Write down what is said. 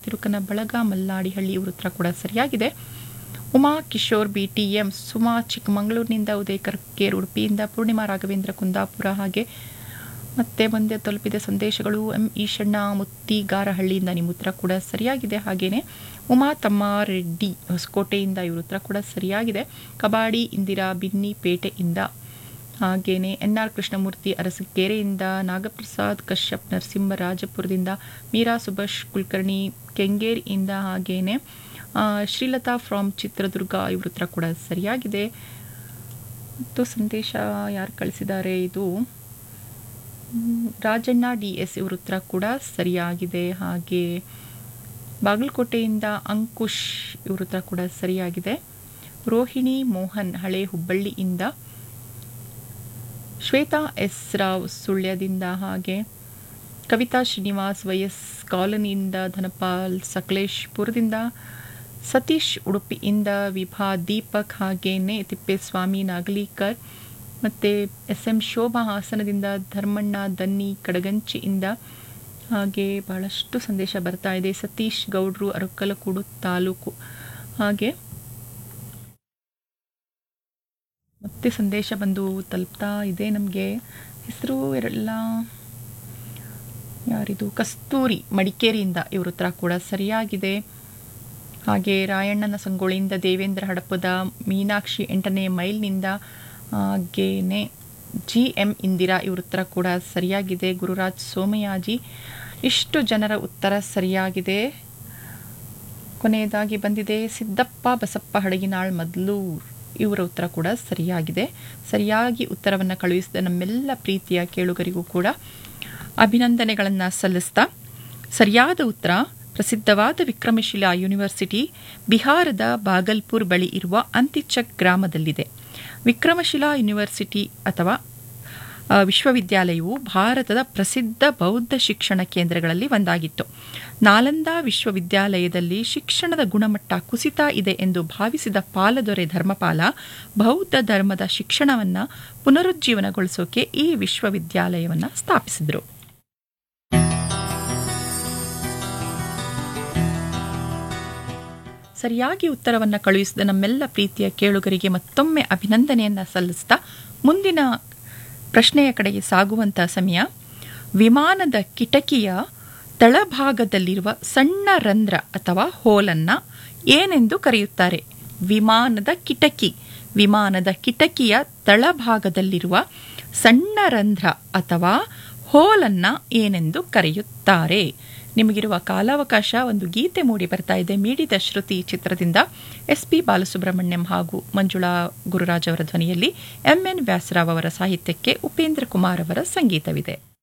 ತಿರುಕನ ಬಳಗ ಮಲ್ಲಾಡಿಹಳ್ಳಿ ಇವ್ರ ಉತ್ತರ ಕೂಡ ಸರಿಯಾಗಿದೆ Uma Kishore B T M Suma ಚಿಕ್ಕಮಗಳೂರಿನಿಂದ ಉದಯ್ ಕರ್ಕೇರ್ ಉಡುಪಿಯಿಂದ ಪೂರ್ಣಿಮಾ ರಾಘವೇಂದ್ರ ಕುಂದಾಪುರ ಹಾಗೆ ಮತ್ತೆ ಮುಂದೆ ತಲುಪಿದ ಸಂದೇಶಗಳು ಎಂ ಈಶಣ್ಣ ಮುತ್ತಿಗಾರಹಳ್ಳಿಯಿಂದ ನಿಮ್ಮ ಉತ್ತರ ಕೂಡ ಸರಿಯಾಗಿದೆ ಹಾಗೇನೆ ಉಮಾ ತಮ್ಮ ರೆಡ್ಡಿ ಹೊಸಕೋಟೆಯಿಂದ ಇವ್ರ ಉತ್ತರ ಕೂಡ ಸರಿಯಾಗಿದೆ ಕಬಾಡಿ ಇಂದಿರಾ ಬಿನ್ನಿ ಪೇಟೆಯಿಂದ ಹಾಗೇನೆ ಎನ್ ಆರ್ ಕೃಷ್ಣಮೂರ್ತಿ ಅರಸಕೆರೆಯಿಂದ ನಾಗಪ್ರಸಾದ್ ಕಶ್ಯಪ್ ನರಸಿಂಹರಾಜಪುರದಿಂದ ಮೀರಾ ಸುಭಾಷ್ ಕುಲಕರ್ಣಿ ಕೆಂಗೇರಿಯಿಂದ ಹಾಗೇನೆ ಆ, ಶ್ರೀಲತಾ ಫ್ರಾಮ್ ಚಿತ್ರದುರ್ಗ ಇವ್ರ ಉತ್ತರ ಕೂಡ ಸರಿಯಾಗಿದೆ ಮತ್ತು ಸಂದೇಶ ಯಾರು ಕಳಿಸಿದ್ದಾರೆ ಇದು ಮ್, ರಾಜಣ್ಣ ಡಿ ಎಸ್ ಇವ್ರ ಉತ್ತರ ಕೂಡ ಸರಿಯಾಗಿದೆ ಹಾಗೆ ಬಾಗಲಕೋಟೆಯಿಂದ ಅಂಕುಶ್ ಇವ್ರ ಉತ್ತರ ಕೂಡ ಸರಿಯಾಗಿದೆ ರೋಹಿಣಿ ಮೋಹನ್ ಹಳೆ ಹುಬ್ಬಳ್ಳಿಯಿಂದ ಶ್ವೇತಾ ಎಸ್ ರಾವ್ ಸುಳ್ಯದಿಂದ ಹಾಗೆ ಕವಿತಾ ಶ್ರೀನಿವಾಸ್ ವೈಎಸ್ ಕಾಲೋನಿಯಿಂದ ಧನಪಾಲ್ ಸಕಲೇಶ್ಪುರದಿಂದ ಸತೀಶ್ ಉಡುಪಿಯಿಂದ ವಿಭಾ ದೀಪಕ್ ಹಾಗೇನೆ ತಿಪ್ಪೇಸ್ವಾಮಿ ನಾಗಲೀಕರ್ ಮತ್ತು ಎಸ್ ಎಂ ಶೋಭಾ ಹಾಸನದಿಂದ ಧರ್ಮಣ್ಣ ದನ್ನಿ ಕಡಗಂಚಿಯಿಂದ ಹಾಗೆ ಬಹಳಷ್ಟು ಸಂದೇಶ ಬರ್ತಾ ಇದೆ ಸತೀಶ್ ಗೌಡ್ರು ಅರಕಲಕೂಡು ತಾಲೂಕು ಹಾಗೆ ಮತ್ತೆ ಸಂದೇಶ ಬಂದು ತಲುಪ್ತಾ ಇದೆ ನಮಗೆ ಹೆಸರು ಎಲ್ಲ ಯಾರಿದು ಕಸ್ತೂರಿ ಮಡಿಕೇರಿಯಿಂದ ಇವ್ರ ಉತ್ತರ ಕೂಡ ಸರಿಯಾಗಿದೆ ಹಾಗೆ ರಾಯಣ್ಣನ ಸಂಗೊಳ್ಳಿಯಿಂದ ದೇವೇಂದ್ರ ಹಡಪದ ಮೀನಾಕ್ಷಿ ಎಂಟನೇ ಮೈಲ್ನಿಂದ ಹಾಗೇನೆ ಜಿ ಎಂ ಇಂದಿರಾ ಇವ್ರ ಉತ್ತರ ಕೂಡ ಸರಿಯಾಗಿದೆ ಗುರುರಾಜ್ ಸೋಮಯಾಜಿ ಇಷ್ಟು ಜನರ ಉತ್ತರ ಸರಿಯಾಗಿದೆ ಕೊನೆಯದಾಗಿ ಬಂದಿದೆ ಸಿದ್ದಪ್ಪ ಬಸಪ್ಪ ಹಡಗಿನಾಳ್ ಮದ್ಲೂರ್ ಇವರ ಉತ್ತರ ಕೂಡ ಸರಿಯಾಗಿದೆ ಸರಿಯಾಗಿ ಉತ್ತರವನ್ನು ಕಳುಹಿಸಿದ ನಮ್ಮೆಲ್ಲ ಪ್ರೀತಿಯ ಕೇಳುಗರಿಗೂ ಕೂಡ ಅಭಿನಂದನೆಗಳನ್ನು ಸಲ್ಲಿಸ್ತಾ ಸರಿಯಾದ ಉತ್ತರ ಪ್ರಸಿದ್ಧವಾದ ವಿಕ್ರಮಶಿಲಾ ಯೂನಿವರ್ಸಿಟಿ ಬಿಹಾರದ ಬಾಗಲ್ಪುರ್ ಬಳಿ ಇರುವ ಅಂತಿಚಕ್ ಗ್ರಾಮದಲ್ಲಿದೆ ವಿಕ್ರಮಶಿಲಾ ಯೂನಿವರ್ಸಿಟಿ ಅಥವಾ ಆ, ವಿಶ್ವವಿದ್ಯಾಲಯವು ಭಾರತದ ಪ್ರಸಿದ್ಧ ಬೌದ್ಧ ಶಿಕ್ಷಣ ಕೇಂದ್ರಗಳಲ್ಲಿ ಒಂದಾಗಿತ್ತು ನಾಲಂದಾ ವಿಶ್ವವಿದ್ಯಾಲಯದಲ್ಲಿ ಶಿಕ್ಷಣದ ಗುಣಮಟ್ಟ ಕುಸಿತ ಇದೆ ಎಂದು ಭಾವಿಸಿದ ಪಾಲದೊರೆ ಧರ್ಮಪಾಲ ಬೌದ್ಧ ಧರ್ಮದ ಶಿಕ್ಷಣವನ್ನು ಪುನರುಜ್ಜೀವನಗೊಳಿಸೋಕೆ ಈ ವಿಶ್ವವಿದ್ಯಾಲಯವನ್ನು ಸ್ಥಾಪಿಸಿದರು ಸರಿಯಾಗಿ ಉತ್ತರವನ್ನು ಕಳುಹಿಸಿದ ನಮ್ಮೆಲ್ಲ ಪ್ರೀತಿಯ ಕೇಳುಗರಿಗೆ ಮತ್ತೊಮ್ಮೆ ಅಭಿನಂದನೆಯನ್ನು ಸಲ್ಲಿಸ್ತಾ ಮುಂದಿನ ಪ್ರಶ್ನೆಯ ಕಡೆಗೆ ಸಾಗುವಂಥ ಸಮಯ ವಿಮಾನದ ಕಿಟಕಿಯ ತಳಭಾಗದಲ್ಲಿರುವ ಸಣ್ಣ ರಂಧ್ರ ಅಥವಾ ಹೋಲನ್ನು ಏನೆಂದು ಕರೆಯುತ್ತಾರೆ ವಿಮಾನದ ಕಿಟಕಿ ವಿಮಾನದ ಕಿಟಕಿಯ ತಳಭಾಗದಲ್ಲಿರುವ ಸಣ್ಣ ರಂಧ್ರ ಅಥವಾ ಹೋಲನ್ನು ಏನೆಂದು ಕರೆಯುತ್ತಾರೆ ನಿಮಗಿರುವ ಕಾಲಾವಕಾಶ ಒಂದು ಗೀತೆ ಮೂಡಿ ಬರ್ತಾ ಇದೆ ಮೀಡಿದ ಶ್ರುತಿ ಚಿತ್ರದಿಂದ ಎಸ್ ಪಿ ಬಾಲಸುಬ್ರಹ್ಮಣ್ಯಂ ಹಾಗೂ ಮಂಜುಳಾ ಗುರುರಾಜ್ ಅವರ ಧ್ವನಿಯಲ್ಲಿ ಎಂ ಎನ್ ವ್ಯಾಸರಾವ್ ಅವರ ಸಾಹಿತ್ಯಕ್ಕೆ ಉಪೇಂದ್ರ ಕುಮಾರ್ ಅವರ ಸಂಗೀತವಿದೆ